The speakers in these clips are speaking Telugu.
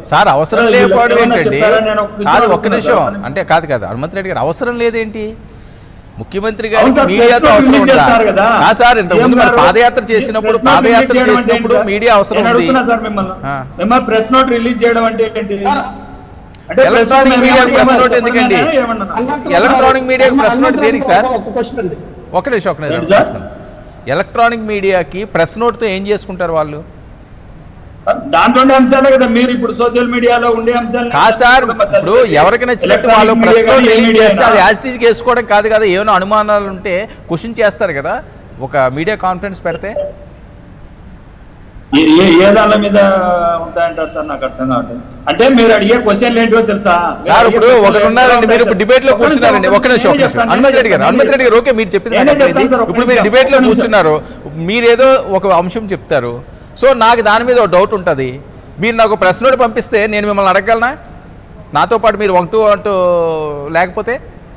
సార్ అవసరం సార్, లేకపోవడం వీళ్ళు ఏంటండి చెప్పారా? నేను ఒక విషయం కాదు ఒక్క అడుగుతున్నా నిమిషం సార్. అంటే కాదు కాదు హనుమంత్ రెడ్డి గారు అవసరం లేదేంటి ముఖ్యమంత్రి అవును గారికి సార్, మీడియాతో ప్రెస్ అవసరం మీట్ ఉందా చేస్తారు కదా. కాదు సార్ ఇంతకు ముందు సీఎం మరి గారు పాదయాత్ర చేసినప్పుడు ప్రెస్ నోట్ పాదయాత్ర రిలీజ్ చేయడం అంటే చేసినప్పుడు ఏంటి సార్? మీడియా అవసరం నేను ఉంది అడుగుతున్నా సార్ మిమ్మల్ని ఆ. మిమ్మల్ని ప్రెస్ నోట్ రిలీజ్ చేయడం అంటే ఏంటి అంటే ప్రెస్ ఎలక్ట్రానిక్ నోట్ మీడియా ఏమన్నా ప్రెస్ నోట్ చెప్పండి ఎందుకండి? అన్నారా? ఏమన్నా? ఎలక్ట్రానిక్ మీడియా ప్రెస్ నోట్ దేనికి సార్? ఒక క్వశ్చన్ అండి ఒక నిమిషం ఒక ఏంటి నిమిషం సార్? ఎలక్ట్రానిక్ మీడియాకి ప్రెస్ నోట్తో ఏం చేసుకుంటారు వాళ్ళు దాంట్లో ఉండే అంశాలే కదా మీరు ఇప్పుడు సోషల్ మీడియాలో ఉండే అంశాలు కాదు సార్ ఇప్పుడు ఎవరికి నచ్చినట్టు వాళ్ళు ప్రెస్ నోట్ రిలీజ్ చేస్తే అది యాజ్ టీజ్ వేసుకోవడం కాదు కదా ఏమైనా అనుమానాలు ఉంటే క్వశ్చన్ చేస్తారు కదా ఒక మీడియా కాన్ఫరెన్స్ పెడితే ఏ- ఏ- ఏ దాని మీద ఉంటాయంటారు సార్ నాకు అర్థం కావట్లేదు అంటే మీరు అడిగే క్వశ్చన్ ఏంటో తెలుసా మీరు సార్ అడిగే ఇప్పుడు question ఒకటి ఏంటో ఉన్నారండి మీరు ఇప్పుడు తెలుసా? డిబేట్ లో ఒక్క నిమిషం, కూర్చున్నారండి ఒక్క ఒక నిమిషం ఒక నేనే నిమిషం చెప్తాను, హనుమంత్ నేనే రెడ్డి గారు చెప్తాను, హనుమంత్ రెడ్డి గారు ఓకే మీరు చెప్పింది నాకు నేనే అర్థమైంది. చెప్తాను సార్, ఒక్క ఇప్పుడు మీరు నిమిషం, డిబేట్ లో ఒక్క నిమిషం. కూర్చున్నారు మీరేదో ఒక అంశం చెప్తారు సో నాకు దాని మీద ఒక డౌట్ ఉంటుంది మీరు నాకు ప్రశ్న నోట్ పంపిస్తే నేను మిమ్మల్ని అడగగలనా నాతో పాటు మీరు వన్ టూ అంటూ లేకపోతే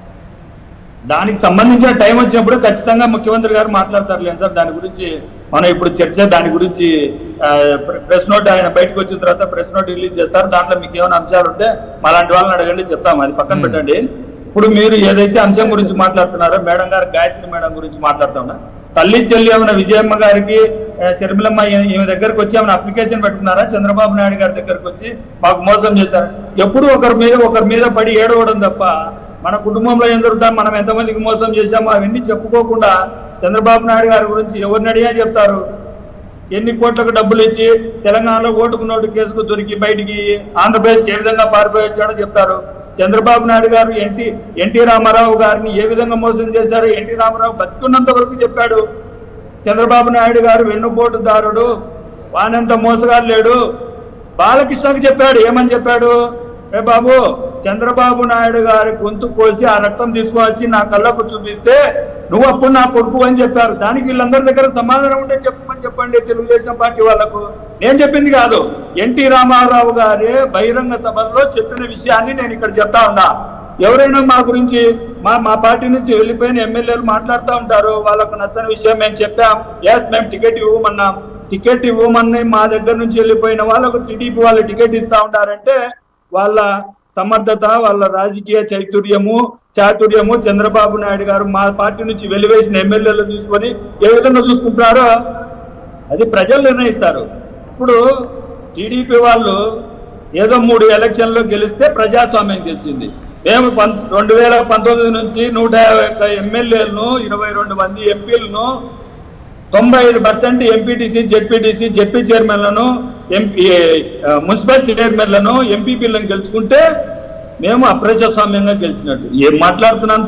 దానికి సంబంధించిన టైం వచ్చినప్పుడు ఖచ్చితంగా ముఖ్యమంత్రి గారు మాట్లాడతారు లేదు సార్ దాని గురించి మనం ఇప్పుడు చర్చ దాని గురించి ఆ, ప్రె- ప్రెస్ నోట్ ఆయన బయటకు వచ్చిన తర్వాత ప్రెస్ నోట్ రిలీజ్ చేస్తారు దాంట్లో మీకు ఏమైనా అంశాలు ఉంటే అలాంటి వాళ్ళని అడగండి చెప్తాం అది పక్కన పెట్టండి ఇప్పుడు మీరు ఏదైతే అంశం గురించి మాట్లాడుతున్నారో మేడం గారు గాయత్రి మేడం గురించి మాట్లాడుతున్నా తల్లి చెల్లి ఏమైనా విజయమ్మ గారికి ఆ, శర్మిలమ్మ ఈ- ఈమె దగ్గరకు వచ్చి ఏమైనా అప్లికేషన్ పెట్టుకున్నారా చంద్రబాబు నాయుడు గారి దగ్గరకు వచ్చి మాకు మోసం చేశారు ఎప్పుడు ఒకరి మీద ఒకరి మీద పడి ఏడవడం తప్ప మన కుటుంబంలో ఏం జరుగుతాం మనం ఎంతమందికి మోసం చేశామో అవన్నీ చెప్పుకోకుండా చంద్రబాబు నాయుడు గారి గురించి ఎవరిని అడిగా చెప్తారు ఎన్ని కోట్లకు డబ్బులు ఇచ్చి తెలంగాణలో ఓటుకు నోటు కేసుకు దొరికి బయటికి ఆంధ్రప్రదేశ్కి ఏ విధంగా పారిపోయి వచ్చాడో చెప్తారు చంద్రబాబు నాయుడు గారు ఎన్టీ ఎన్టీ రామారావు గారిని ఏ విధంగా మోసం చేశారు ఎన్టీ రామారావు బతుకున్నంత వరకు చెప్పాడు చంద్రబాబు నాయుడు గారు వెన్నుపోటుదారుడు వానంత మోసగాడు లేడు బాలకృష్ణకు చెప్పాడు ఏమని చెప్పాడు రే బాబు చంద్రబాబు నాయుడు గారి గొంతు కోసి ఆ రక్తం తీసుకొని వచ్చి నా కళ్ళకు చూపిస్తే నువ్వు అప్పుడు నా కొడుకు అని చెప్పారు దానికి వీళ్ళందరి దగ్గర సమాధానం ఉంటే చెప్పమని చెప్పండి తెలుగుదేశం పార్టీ వాళ్ళకు నేను చెప్పింది కాదు ఎన్టీ రామారావు గారి బహిరంగ సభల్లో చెప్పిన విషయాన్ని నేను ఇక్కడ చెప్తా ఉన్నా ఎవరైనా మా గురించి మా మా పార్టీ నుంచి వెళ్ళిపోయిన ఎమ్మెల్యేలు మాట్లాడుతూ ఉంటారు వాళ్ళకు నచ్చని విషయం మేము చెప్పాం ఎస్ మేము టికెట్ ఇవ్వమన్నాం టికెట్ ఇవ్వమని మా దగ్గర నుంచి వెళ్ళిపోయిన వాళ్ళకు టీడీపీ వాళ్ళు టికెట్ ఇస్తా ఉంటారంటే వాళ్ళ సమర్థత వాళ్ళ రాజకీయ చైతుర్యము చాతుర్యము చంద్రబాబు నాయుడు గారు మా పార్టీ నుంచి వెలివేసిన ఎమ్మెల్యేలు తీసుకొని ఏ విధంగా చూసుకుంటారో అది ప్రజలు నిర్ణయిస్తారు ఇప్పుడు టీడీపీ వాళ్ళు ఏదో మూడు ఎలక్షన్లో గెలిస్తే ప్రజాస్వామ్యం గెలిచింది మేము పం రెండు వేల పంతొమ్మిది నుంచి నూట యాభై ఒక్క ఎమ్మెల్యేలను ఇరవై రెండు మంది ఎంపీలను తొంభై ఐదు పర్సెంట్ ఎంపీటీసీ జెడ్పీటీసీ జెడ్పీ చైర్మన్లను ఎంపీ ఆ, మున్సిపల్ చైర్మన్లను ఎంపీపీలను గెలుచుకుంటే మేము అప్రజాస్వామ్యంగా గెలిచినట్టు ఏం మాట్లాడుతున్నాం